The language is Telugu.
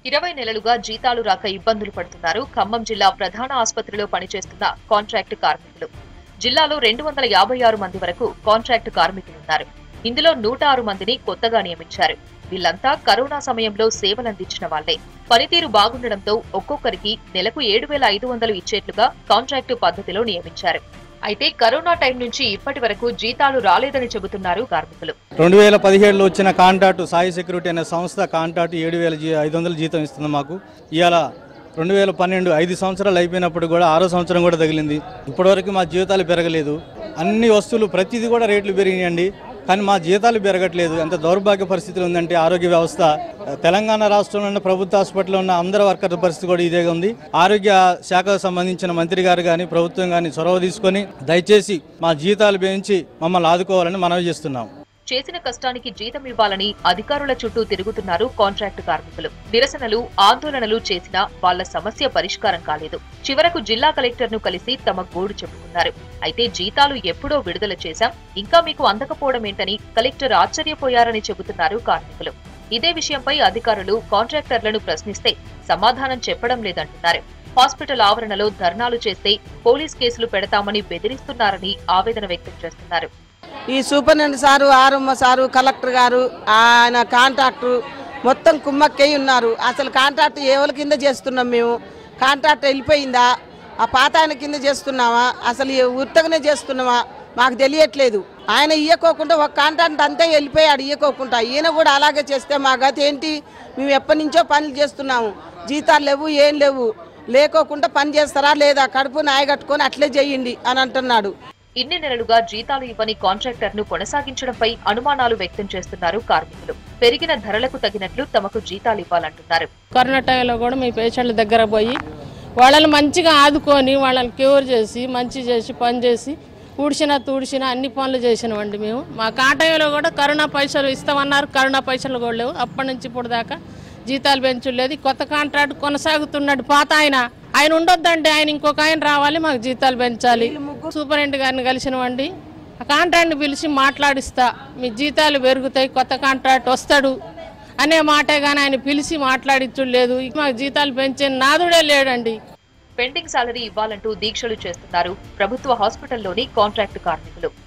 ఇరవై నెలలుగా జీతాలు రాక ఇబ్బందులు పడుతున్నారు ఖమ్మం జిల్లా ప్రధాన ఆసుపత్రిలో పనిచేస్తున్న కాంట్రాక్టు కార్మికులు జిల్లాలో రెండు వందల యాభై ఆరు మంది వరకు కాంట్రాక్టు కార్మికులున్నారు ఇందులో నూట ఆరు మందిని కొత్తగా నియమించారు వీళ్లంతా కరోనా సమయంలో సేవలందించిన వాళ్లే పనితీరు బాగుండడంతో ఒక్కొక్కరికి నెలకు ఏడు వేల ఐదు వందలు ఇచ్చేట్లుగా కాంట్రాక్టు పద్ధతిలో నియమించారు అయితే కరోనా టైం నుంచి ఇప్పటి వరకు జీతాలు రాలేదని చెబుతున్నారు కార్మికులు రెండు వేల పదిహేడులో వచ్చిన కాంట్రాక్టు సాయి సెక్యూరిటీ అనే సంస్థ కాంట్రాక్టు ఏడు వేల జీ ఐదు వందలు జీతం ఇస్తుంది మాకు ఇవాళ రెండు వేల పన్నెండు ఐదు సంవత్సరాలు అయిపోయినప్పుడు కూడా ఆరో సంవత్సరం కూడా తగిలింది ఇప్పటివరకు మా జీతాలు పెరగలేదు అన్ని వస్తువులు ప్రతిదీ కూడా రేట్లు పెరిగినాయండి కానీ మా జీతాలు పెరగట్లేదు ఎంత దౌర్భాగ్య పరిస్థితులు ఉందంటే ఆరోగ్య వ్యవస్థ తెలంగాణ రాష్ట్రంలో ఉన్న ప్రభుత్వ హాస్పిటల్లో ఉన్న అందరు వర్కర్ల పరిస్థితి కూడా ఇదే ఉంది ఆరోగ్య శాఖకు సంబంధించిన మంత్రి గారు కానీ ప్రభుత్వం కానీ చొరవ తీసుకొని దయచేసి మా జీతాలు పెంచి మమ్మల్ని ఆదుకోవాలని మనవి చేస్తున్నాం చేసిన కష్టానికి జీతం ఇవ్వాలని అధికారుల చుట్టూ తిరుగుతున్నారు కాంట్రాక్టు కార్మికులు నిరసనలు ఆందోళనలు చేసినా వాళ్ల సమస్య పరిష్కారం కాలేదు చివరకు జిల్లా కలెక్టర్ ను కలిసి తమ గోడు చెప్పుకున్నారు అయితే జీతాలు ఎప్పుడో విడుదల చేశాం ఇంకా మీకు అందకపోవడం ఏంటని కలెక్టర్ ఆశ్చర్యపోయారని చెబుతున్నారు కార్మికులు ఇదే విషయంపై అధికారులు కాంట్రాక్టర్లను ప్రశ్నిస్తే సమాధానం చెప్పడం లేదంటున్నారు హాస్పిటల్ ఆవరణలో ధర్నాలు చేస్తే పోలీస్ కేసులు పెడతామని బెదిరిస్తున్నారని ఆవేదన వ్యక్తం చేస్తున్నారు ఈ సూపరింటెండెంట్ సారు ఆర్ఎమ్మ సారు కలెక్టర్ గారు ఆయన కాంట్రాక్టు మొత్తం కుమ్మక్కై ఉన్నారు అసలు కాంట్రాక్ట్ ఎవరి కింద చేస్తున్నాం మేము కాంట్రాక్ట్ వెళ్ళిపోయిందా ఆ పాత ఆయన కింద చేస్తున్నామా అసలు ఈ ఉత్తగానే చేస్తున్నామా మాకు తెలియట్లేదు ఆయన ఇయ్యకోకుండా ఒక కాంట్రాక్ట్ అంతా వెళ్ళిపోయాడు ఇయ్యకోకుండా ఈయన కూడా అలాగే చేస్తే మా గతి ఏంటి మేము ఎప్పటి నుంచో పనులు చేస్తున్నాము జీతాలు లేవు ఏం లేవు లేకోకుండా పని చేస్తారా లేదా కడుపు నాయగట్టుకొని అట్లే చేయండి అని అంటున్నాడు ఇన్ని నెలలుగా జీతాలు ఇవ్వని కాంట్రాక్టర్ ను కొనసాగించడంపై అనుమానాలు వ్యక్తం చేస్తున్నారు కార్మికులు పెరిగిన ధరలకు తగినట్లు తమకు జీతాలు ఇవ్వాలంటున్నారు కరోనా టైంలో కూడా మీ పేషెంట్ల దగ్గర పోయి వాళ్ళని మంచిగా ఆదుకొని వాళ్ళని క్యూర్ చేసి మంచి చేసి పని చేసి ఊడ్చినా తూడ్చినా అన్ని పనులు చేసినామండి మేము మా కాటంలో కూడా కరోనా పైసలు ఇస్తామన్నారు కరోనా పైసలు కూడా లేవు అప్పటి నుంచి ఇప్పుడు దాకా జీతాలు పెంచులేదు కొత్త కాంట్రాక్ట్ కొనసాగుతున్నాడు పాత ఆయన ఆయన ఉండొద్దండి ఆయన ఇంకొక ఆయన రావాలి మాకు జీతాలు పెంచాలి సూపరింటెండెంట్ గారిని కలిసినవండి ఆ కాంట్రాక్ట్ని పిలిచి మాట్లాడిస్తా మీ జీతాలు పెరుగుతాయి కొత్త కాంట్రాక్ట్ వస్తాడు అనే మాటే కానీ ఆయన పిలిచి మాట్లాడించు లేదు మాకు జీతాలు పెంచే నాదుడే లేడండి పెండింగ్ సాలరీ ఇవ్వాలంటూ దీక్షలు చేస్తున్నారు ప్రభుత్వ హాస్పిటల్లోని కాంట్రాక్టు కార్మికులు